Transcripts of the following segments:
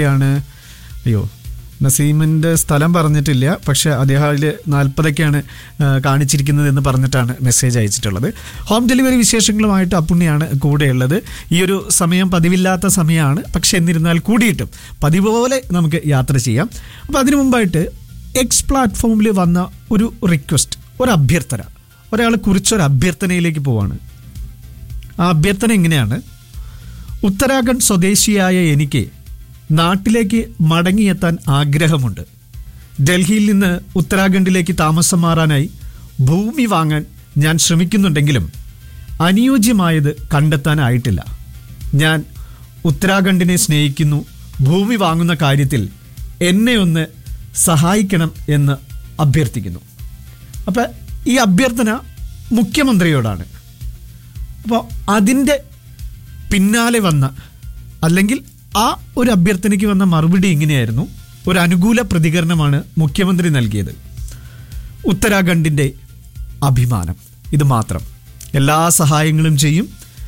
ആണ് അയ്യോ നസീമിൻ്റെ സ്ഥലം പറഞ്ഞിട്ടില്ല പക്ഷേ അദ്ദേഹം അതിൽ നാൽപ്പതൊക്കെയാണ് ആ, കാണിച്ചിരിക്കുന്നത് എന്ന് പറഞ്ഞിട്ടാണ് മെസ്സേജ് അയച്ചിട്ടുള്ളത് ഹോം ഡെലിവറി വിശേഷങ്ങളുമായിട്ട് അപ്പുണ്ണിയാണ് കൂടെയുള്ളത് ഈ ഒരു സമയം പതിവില്ലാത്ത സമയമാണ് പക്ഷെ എന്നിരുന്നാൽ കൂടിയിട്ടും പതിവ് പോലെ നമുക്ക് യാത്ര ചെയ്യാം അപ്പോൾ അതിനു മുമ്പായിട്ട് എക്സ് പ്ലാറ്റ്ഫോമിൽ വന്ന ഒരു റിക്വസ്റ്റ് ഒരു അഭ്യർത്ഥന ഒരാളെ കുറിച്ചൊരു അഭ്യർത്ഥനയിലേക്ക് പോവാണ് ആ അഭ്യർത്ഥന എങ്ങനെയാണ് ഉത്തരാഖണ്ഡ് സ്വദേശിയായ എനിക്ക് നാട്ടിലേക്ക് മടങ്ങിയെത്താൻ ആഗ്രഹമുണ്ട് ഡൽഹിയിൽ നിന്ന് ഉത്തരാഖണ്ഡിലേക്ക് താമസം മാറാനായി ഭൂമി വാങ്ങാൻ ഞാൻ ശ്രമിക്കുന്നുണ്ടെങ്കിലും അനുയോജ്യമായത് കണ്ടെത്താനായിട്ടില്ല ഞാൻ ഉത്തരാഖണ്ഡിനെ സ്നേഹിക്കുന്നു ഭൂമി വാങ്ങുന്ന കാര്യത്തിൽ എന്നെ ഒന്ന് സഹായിക്കണം എന്ന് അഭ്യർത്ഥിക്കുന്നു അപ്പം ഈ അഭ്യർത്ഥന മുഖ്യമന്ത്രിയോടാണ് അപ്പോൾ അതിൻ്റെ പിന്നാലെ വന്ന അല്ലെങ്കിൽ ആ ഒരു അഭ്യർത്ഥനയ്ക്ക് വന്ന മറുപടി ഇങ്ങനെയായിരുന്നു ഒരു അനുകൂല പ്രതികരണമാണ് മുഖ്യമന്ത്രി നൽകിയത് ഉത്തരാഖണ്ഡിൻ്റെ അഭിമാനം ഇത് മാത്രം എല്ലാ സഹായങ്ങളും ചെയ്യും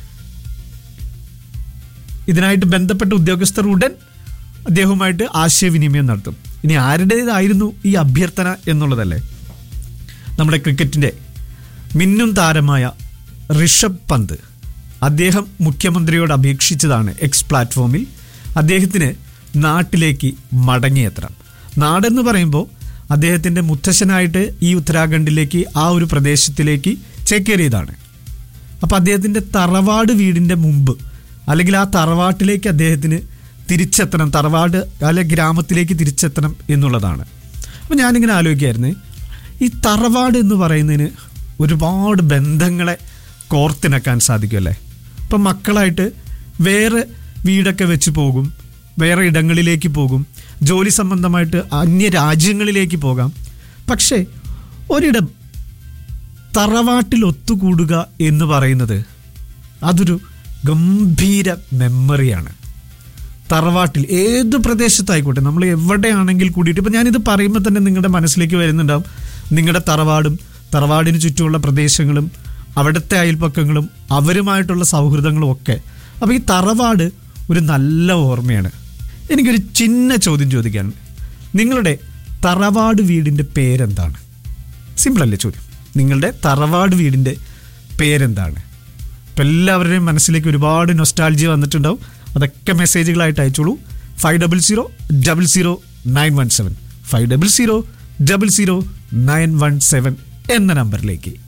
ഇതിനായിട്ട് ബന്ധപ്പെട്ട ഉദ്യോഗസ്ഥർ ഉടൻ അദ്ദേഹവുമായിട്ട് ആശയവിനിമയം നടത്തും ഇനി ആരുടേതായിരുന്നു ഈ അഭ്യർത്ഥന എന്നുള്ളതല്ലേ നമ്മുടെ ക്രിക്കറ്റിൻ്റെ മിന്നും താരമായ ഋഷഭ് പന്ത് അദ്ദേഹം മുഖ്യമന്ത്രിയോട് അപേക്ഷിച്ചതാണ് എക്സ് പ്ലാറ്റ്ഫോമിൽ അദ്ദേഹത്തിന് നാട്ടിലേക്ക് മടങ്ങിയെത്തണം നാടെന്ന് പറയുമ്പോൾ അദ്ദേഹത്തിൻ്റെ മുത്തശ്ശനായിട്ട് ഈ ഉത്തരാഖണ്ഡിലേക്ക് ആ ഒരു പ്രദേശത്തിലേക്ക് ചേക്കേറിയതാണ് അപ്പോൾ അദ്ദേഹത്തിൻ്റെ തറവാട് വീടിൻ്റെ മുമ്പ് അല്ലെങ്കിൽ ആ തറവാട്ടിലേക്ക് അദ്ദേഹത്തിന് തിരിച്ചെത്തണം തറവാട് അല്ലെ ഗ്രാമത്തിലേക്ക് തിരിച്ചെത്തണം എന്നുള്ളതാണ് അപ്പോൾ ഞാനിങ്ങനെ ആലോചിക്കായിരുന്നു ഈ തറവാട് എന്ന് പറയുന്നതിന് ഒരുപാട് ബന്ധങ്ങളെ കോർത്തിണക്കാൻ സാധിക്കുമല്ലേ ഇപ്പം മക്കളായിട്ട് വേറെ വീടൊക്കെ വെച്ച് പോകും വേറെ ഇടങ്ങളിലേക്ക് പോകും ജോലി സംബന്ധമായിട്ട് അന്യ രാജ്യങ്ങളിലേക്ക് പോകാം പക്ഷേ ഒരിടം തറവാട്ടിൽ ഒത്തുകൂടുക എന്ന് പറയുന്നത് അതൊരു ഗംഭീര മെമ്മറിയാണ് തറവാട്ടിൽ ഏത് പ്രദേശത്തായിക്കോട്ടെ നമ്മൾ എവിടെയാണെങ്കിൽ കൂടിയിട്ട് ഇപ്പം ഞാനിത് പറയുമ്പോൾ തന്നെ നിങ്ങളുടെ മനസ്സിലേക്ക് വരുന്നുണ്ടാവും നിങ്ങളുടെ തറവാടും തറവാടിന് ചുറ്റുമുള്ള പ്രദേശങ്ങളും അവിടുത്തെ അയൽപ്പക്കങ്ങളും അവരുമായിട്ടുള്ള സൗഹൃദങ്ങളും ഒക്കെ അപ്പോൾ ഈ തറവാട് ഒരു നല്ല ഓർമ്മയാണ് എനിക്കൊരു ചിന്ന ചോദ്യം ചോദിക്കാൻ നിങ്ങളുടെ തറവാട് വീടിൻ്റെ പേരെന്താണ് സിമ്പിളല്ലേ ചോദ്യം നിങ്ങളുടെ തറവാട് വീടിൻ്റെ പേരെന്താണ് ഇപ്പം എല്ലാവരുടെയും മനസ്സിലേക്ക് ഒരുപാട് നൊസ്റ്റാൾജി വന്നിട്ടുണ്ടാവും അതൊക്കെ മെസ്സേജുകളായിട്ട് അയച്ചോളൂ five double zero double zero nine one seven five double zero double zero nine one seven എന്ന നമ്പറിലേക്ക്